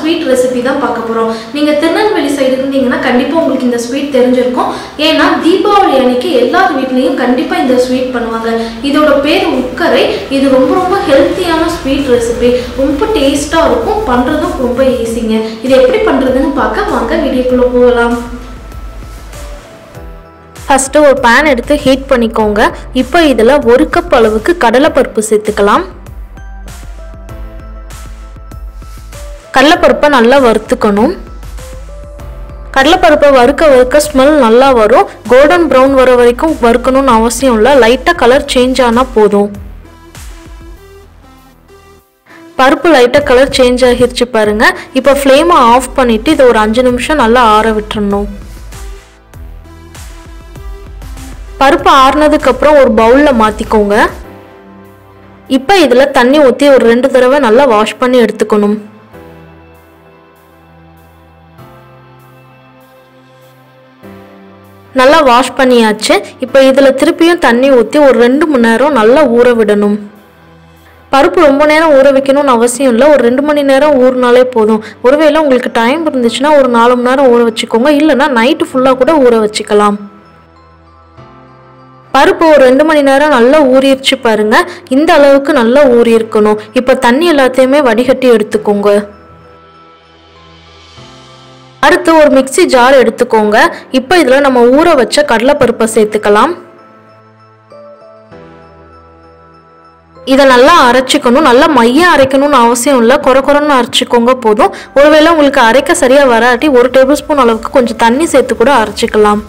sweet recipe தான் பார்க்க போகிறோம் நீங்கள் திருநெல்வேலி சைடு இருந்தீங்கன்னா கண்டிப்பாக உங்களுக்கு இந்த ஸ்வீட் தெரிஞ்சிருக்கும் ஏன்னா தீபாவளி அன்னைக்கு எல்லார் வீட்லேயும் கண்டிப்பாக இந்த ஸ்வீட் பண்ணுவாங்க இதோட பேர் உக்கரை இது ரொம்ப ரொம்ப ஹெல்த்தியான ஸ்வீட் ரெசிபி ரொம்ப டேஸ்ட்டாக இருக்கும் பண்ணுறதும் ரொம்ப ஈஸிங்க இது எப்படி பண்ணுறதுன்னு பார்க்க வாங்க வீடியோக்குள்ளே போகலாம் ஃபஸ்ட்டு ஒரு பேன் எடுத்து ஹீட் பண்ணிக்கோங்க இப்போ இதில் ஒரு கப் அளவுக்கு கடலைப்பருப்பு சேர்த்துக்கலாம் கடலைப்பருப்பை நல்லா வறுத்துக்கணும் கடலைப்பருப்பை வறுக்க வறுக்க ஸ்மெல் நல்லா வரும் கோல்டன் ப்ரௌன் வர வரைக்கும் வறுக்கணும்னு அவசியம் இல்லை லைட்டாக கலர் சேஞ்ச் ஆனால் போதும் பருப்பு லைட்டாக கலர் சேஞ்ச் ஆகிருச்சு பாருங்க இப்போ ஃப்ளேமை ஆஃப் பண்ணிவிட்டு இதை ஒரு அஞ்சு நிமிஷம் நல்லா ஆற விட்டுறணும் பருப்பு ஆறுனதுக்கப்புறம் ஒரு பவுலில் மாற்றிக்கோங்க இப்போ இதில் தண்ணி ஊற்றி ஒரு ரெண்டு தடவை நல்லா வாஷ் பண்ணி எடுத்துக்கணும் நல்லா வாஷ் பண்ணியாச்சு இப்போ இதில் திருப்பியும் தண்ணி ஊற்றி ஒரு ரெண்டு மணி நேரம் நல்லா ஊற விடணும் பருப்பு ரொம்ப நேரம் ஊற வைக்கணும்னு அவசியம் இல்லை ஒரு ரெண்டு மணி நேரம் ஊறினாலே போதும் ஒருவேளை உங்களுக்கு டைம் இருந்துச்சுன்னா ஒரு நாலு மணி நேரம் ஊற வச்சுக்கோங்க இல்லைன்னா நைட்டு ஃபுல்லாக கூட ஊற வச்சுக்கலாம் பருப்பு ஒரு ரெண்டு மணி நேரம் நல்லா ஊறிடுச்சு பாருங்க இந்த அளவுக்கு நல்லா ஊறி இருக்கணும் இப்போ தண்ணி எல்லாத்தையுமே வடிகட்டி எடுத்துக்கோங்க அடுத்து ஒரு மிக்சி ஜார் எடுத்துக்கோங்க இப்போ இதில் நம்ம ஊற வச்ச கடலைப்பருப்பை சேர்த்துக்கலாம் இதை நல்லா அரைச்சிக்கணும் நல்லா மையம் அரைக்கணும்னு அவசியம் இல்லை குறை குறைன்னு அரைச்சிக்கோங்க போதும் ஒருவேளை உங்களுக்கு அரைக்க சரியாக வராட்டி ஒரு டேபிள் ஸ்பூன் அளவுக்கு கொஞ்சம் தண்ணி சேர்த்து கூட அரைச்சிக்கலாம்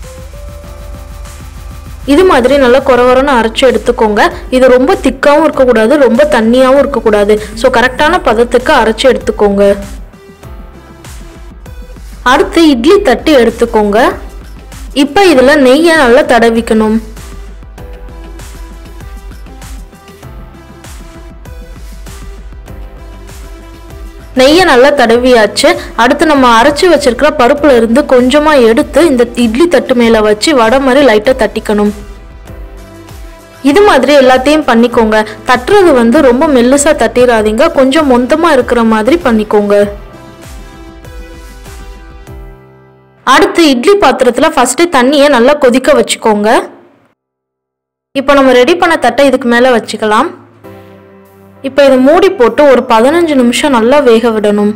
இது மாதிரி நல்லா குறவரன்னு அரைச்சி எடுத்துக்கோங்க இது ரொம்ப திக்காகவும் இருக்கக்கூடாது ரொம்ப தண்ணியாகவும் இருக்கக்கூடாது ஸோ கரெக்டான பதத்துக்கு அரைச்சி எடுத்துக்கோங்க அடுத்து இட்லி தட்டு எடுத்துக்கோங்க இப்போ இதில் நெய்யை நல்லா தடவிக்கணும் நெய்யை நல்லா தடவியாச்சு அடுத்து நம்ம அரைச்சி வச்சிருக்கிற பருப்புல இருந்து கொஞ்சமா எடுத்து இந்த இட்லி தட்டு மேல வச்சு வடை மாதிரி லைட்டா தட்டிக்கணும் இது மாதிரி எல்லாத்தையும் பண்ணிக்கோங்க தட்டுறது வந்து ரொம்ப மெல்லுசா தட்டிடாதீங்க கொஞ்சம் மொந்தமா இருக்கிற மாதிரி பண்ணிக்கோங்க அடுத்து இட்லி பாத்திரத்துல ஃபர்ஸ்ட் தண்ணியை நல்லா கொதிக்க வச்சுக்கோங்க இப்போ நம்ம ரெடி பண்ண தட்டை இதுக்கு மேல வச்சுக்கலாம் இப்போ இதை மூடி போட்டு ஒரு பதினஞ்சு நிமிஷம் நல்லா வேக விடணும்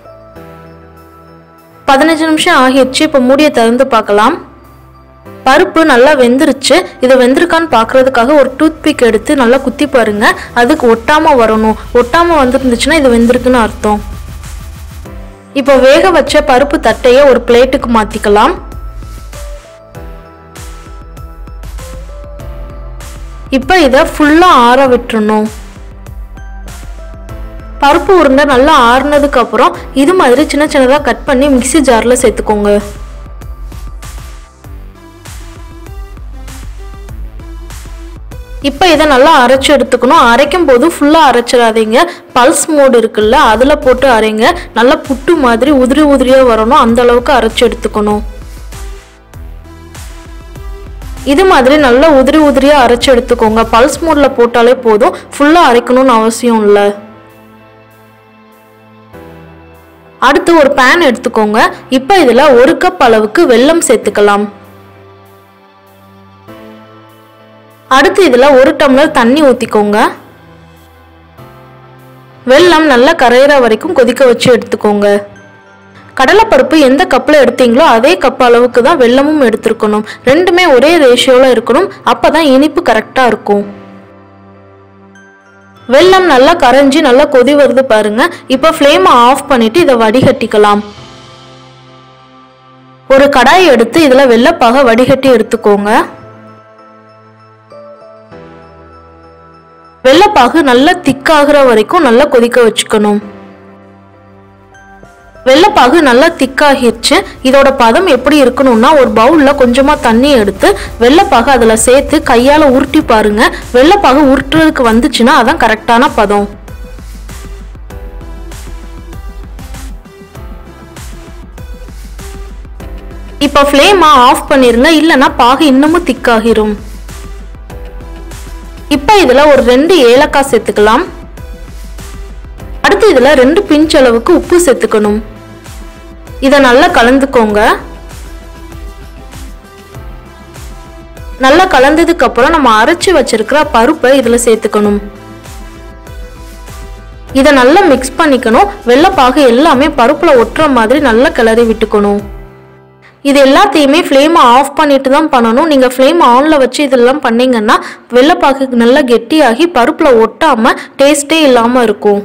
பதினஞ்சு நிமிஷம் ஆகிடுச்சு இப்போ மூடியை திறந்து பார்க்கலாம் பருப்பு நல்லா வெந்துருச்சு இது வெந்திருக்கான்னு பார்க்கறதுக்காக ஒரு டூத் பிக் எடுத்து நல்லா குத்தி பாருங்க அதுக்கு ஒட்டாம வரணும் ஒட்டாம வந்துருந்துச்சுன்னா இது வெந்திருக்குன்னு அர்த்தம் இப்போ வேக வச்ச பருப்பு தட்டையை ஒரு பிளேட்டுக்கு மாத்திக்கலாம் இப்போ இதை ஃபுல்லாக ஆற விட்டுறணும் பருப்பு உருண்டை நல்லா ஆறுனதுக்கு அப்புறம் இது மாதிரி சின்ன சின்னதாக கட் பண்ணி மிக்சி ஜாரில் சேர்த்துக்கோங்க இப்போ இதை நல்லா அரைச்சி எடுத்துக்கணும் அரைக்கும் போது ஃபுல்லாக அரைச்சிடாதீங்க பல்ஸ் மோடு இருக்குல்ல அதில் போட்டு அரைங்க நல்லா புட்டு மாதிரி உதிரி உதிரியாக வரணும் அந்த அளவுக்கு அரைச்சி எடுத்துக்கணும் இது மாதிரி நல்லா உதிரி உதிரியாக அரைச்சி எடுத்துக்கோங்க பல்ஸ் மோடில் போட்டாலே போதும் ஃபுல்லாக அரைக்கணும்னு அவசியம் இல்லை அடுத்து ஒரு பேன் எடுத்துக்கோங்க இப்போ இதில் ஒரு கப் அளவுக்கு வெல்லம் சேர்த்துக்கலாம் அடுத்து இதில் ஒரு டம்ளர் தண்ணி ஊற்றிக்கோங்க வெல்லம் நல்லா கரையிற வரைக்கும் கொதிக்க வச்சு எடுத்துக்கோங்க கடலைப்பருப்பு எந்த கப்பில் எடுத்தீங்களோ அதே கப் அளவுக்கு தான் வெல்லமும் எடுத்துருக்கணும் ரெண்டுமே ஒரே ரேஷியோவில் இருக்கணும் அப்போ தான் இனிப்பு கரெக்டாக இருக்கும் வெல்லம் நல்லா கரைஞ்சி நல்லா கொதி வருது பாருங்க இப்போ ஃப்ளேமை ஆஃப் பண்ணிட்டு இதை வடிகட்டிக்கலாம் ஒரு கடாய் எடுத்து இதில் வெள்ளப்பாக வடிகட்டி எடுத்துக்கோங்க வெள்ளப்பாகு நல்லா திக்காகிற வரைக்கும் நல்லா கொதிக்க வச்சுக்கணும் வெள்ளைப்பாகு நல்லா திக்காகிருச்சு இதோட பதம் எப்படி இருக்கணும்னா ஒரு பவுல்ல கொஞ்சமா தண்ணி எடுத்து வெள்ளைப்பாகு அதுல சேர்த்து கையால உருட்டி பாருங்க வெள்ளைப்பாகு உருட்டுறதுக்கு வந்துச்சுன்னா அதான் கரெக்டான பதம் இப்போ ஃப்ளேமை ஆஃப் பண்ணிருங்க இல்லைன்னா பாகு இன்னமும் திக்காகிரும் இப்போ இதில் ஒரு ரெண்டு ஏலக்காய் சேர்த்துக்கலாம் அடுத்து இதில் ரெண்டு பிஞ்ச் அளவுக்கு உப்பு சேர்த்துக்கணும் இதை நல்லா கலந்துக்கோங்க நல்லா கலந்ததுக்கு அப்புறம் நம்ம அரைச்சி வச்சிருக்கிற பருப்பை இதில் சேர்த்துக்கணும் இதை நல்லா மிக்ஸ் பண்ணிக்கணும் வெள்ளைப்பாகு எல்லாமே பருப்புல ஒட்டுற மாதிரி நல்லா கிளறி விட்டுக்கணும் இது எல்லாத்தையுமே ஃப்ளேமை ஆஃப் பண்ணிட்டு தான் பண்ணணும் நீங்கள் ஃப்ளேம் ஆனில் வச்சு இதெல்லாம் பண்ணீங்கன்னா வெள்ளைப்பாகு நல்லா கெட்டியாகி பருப்பில் ஒட்டாமல் டேஸ்ட்டே இல்லாமல் இருக்கும்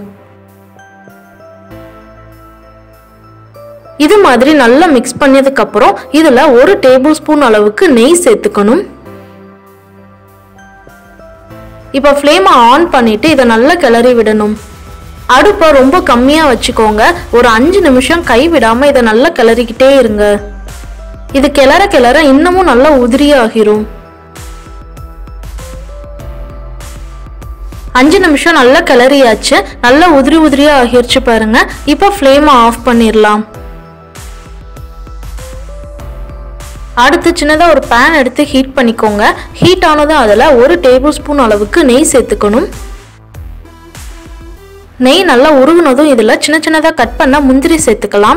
இது மாதிரி நல்லா மிக்ஸ் பண்ணதுக்கப்புறம் இதில் ஒரு டேபிள் ஸ்பூன் அளவுக்கு நெய் சேர்த்துக்கணும் இப்போ ஃப்ளேமை ஆன் பண்ணிட்டு இதை நல்லா கிளறி விடணும் அடுப்பை ரொம்ப கம்மியாக வச்சுக்கோங்க ஒரு அஞ்சு நிமிஷம் கை விடாமல் இதை நல்லா கிளறிக்கிட்டே இருங்க இது கிளற கிளற இன்னமும் நல்லா உதிரியாகிரும் அஞ்சு நிமிஷம் நல்லா கிளறியாச்சு நல்லா உதிரி உதிரியா ஆகிருச்சு பாருங்க இப்போ ஃப்ளேமை ஆஃப் பண்ணிடலாம் அடுத்து சின்னதாக ஒரு பேன் எடுத்து ஹீட் பண்ணிக்கோங்க ஹீட் ஆனதும் அதில் ஒரு டேபிள் ஸ்பூன் அளவுக்கு நெய் சேர்த்துக்கணும் நெய் நல்லா உருகுனதும் இதில் சின்ன சின்னதாக கட் பண்ண முந்திரி சேர்த்துக்கலாம்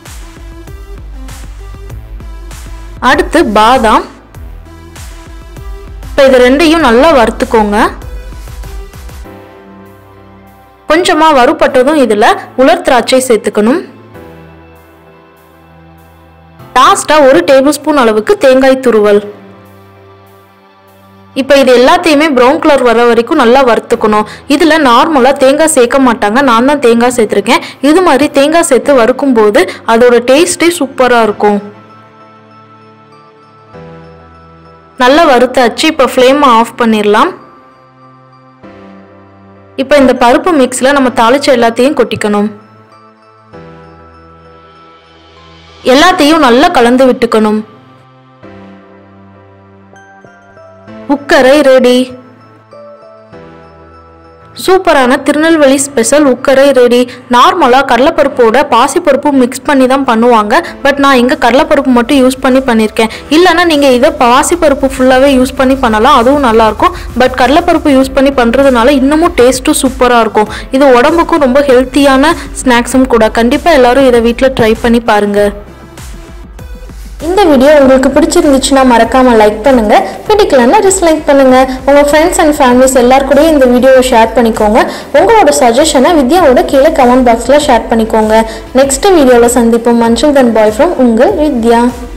அடுத்து பாதாம் இப்போ இது ரெண்டையும் நல்லா வறுத்துக்கோங்க கொஞ்சமாக வறுபட்டதும் இதில் உலர் திராட்சை சேர்த்துக்கணும் லாஸ்ட்டாக ஒரு டேபிள் ஸ்பூன் அளவுக்கு தேங்காய் துருவல் இப்போ இது எல்லாத்தையுமே ப்ரௌன் கலர் வர வரைக்கும் நல்லா வறுத்துக்கணும் இதில் நார்மலாக தேங்காய் சேர்க்க மாட்டாங்க நான் தான் தேங்காய் சேர்த்துருக்கேன் இது மாதிரி தேங்காய் சேர்த்து வறுக்கும் போது அதோட டேஸ்ட்டே சூப்பராக இருக்கும் நல்லா வறுத்தாச்சு இப்போ ஃப்ளேமை ஆஃப் பண்ணிடலாம் இப்போ இந்த பருப்பு மிக்ஸில் நம்ம தாளிச்ச எல்லாத்தையும் கொட்டிக்கணும் எல்லாத்தையும் நல்லா கலந்து விட்டுக்கணும் உக்கரை ரெடி சூப்பரான திருநெல்வேலி ஸ்பெஷல் உக்கரை ரெடி நார்மலாக கடலைப்பருப்போட பாசிப்பருப்பு மிக்ஸ் பண்ணி தான் பண்ணுவாங்க பட் நான் இங்கே கடலைப்பருப்பு மட்டும் யூஸ் பண்ணி பண்ணியிருக்கேன் இல்லைன்னா நீங்கள் இதை பாசிப்பருப்பு ஃபுல்லாகவே யூஸ் பண்ணி பண்ணலாம் அதுவும் நல்லாயிருக்கும் பட் கடலைப்பருப்பு யூஸ் பண்ணி பண்ணுறதுனால இன்னமும் டேஸ்ட்டும் சூப்பராக இருக்கும் இது உடம்புக்கும் ரொம்ப ஹெல்த்தியான ஸ்நாக்ஸும் கூட கண்டிப்பாக எல்லாரும் இதை வீட்டில் ட்ரை பண்ணி பாருங்கள் இந்த வீடியோ உங்களுக்கு பிடிச்சிருந்துச்சுன்னா மறக்காம லைக் பண்ணுங்க பிடிக்கலன்னா டிஸ்லைக் பண்ணுங்க உங்க ஃப்ரெண்ட்ஸ் அண்ட் ஃபேமிலிஸ் எல்லார் கூடயும் இந்த வீடியோவை ஷேர் பண்ணிக்கோங்க உங்களோட சஜஷனை வித்யாவோட கீழே கமெண்ட் பாக்ஸ்ல ஷேர் பண்ணிக்கோங்க நெக்ஸ்ட் வீடியோவில் சந்திப்போம் மன்சூல் தன் பாய் ஃப்ரம் உங்கள் வித்யா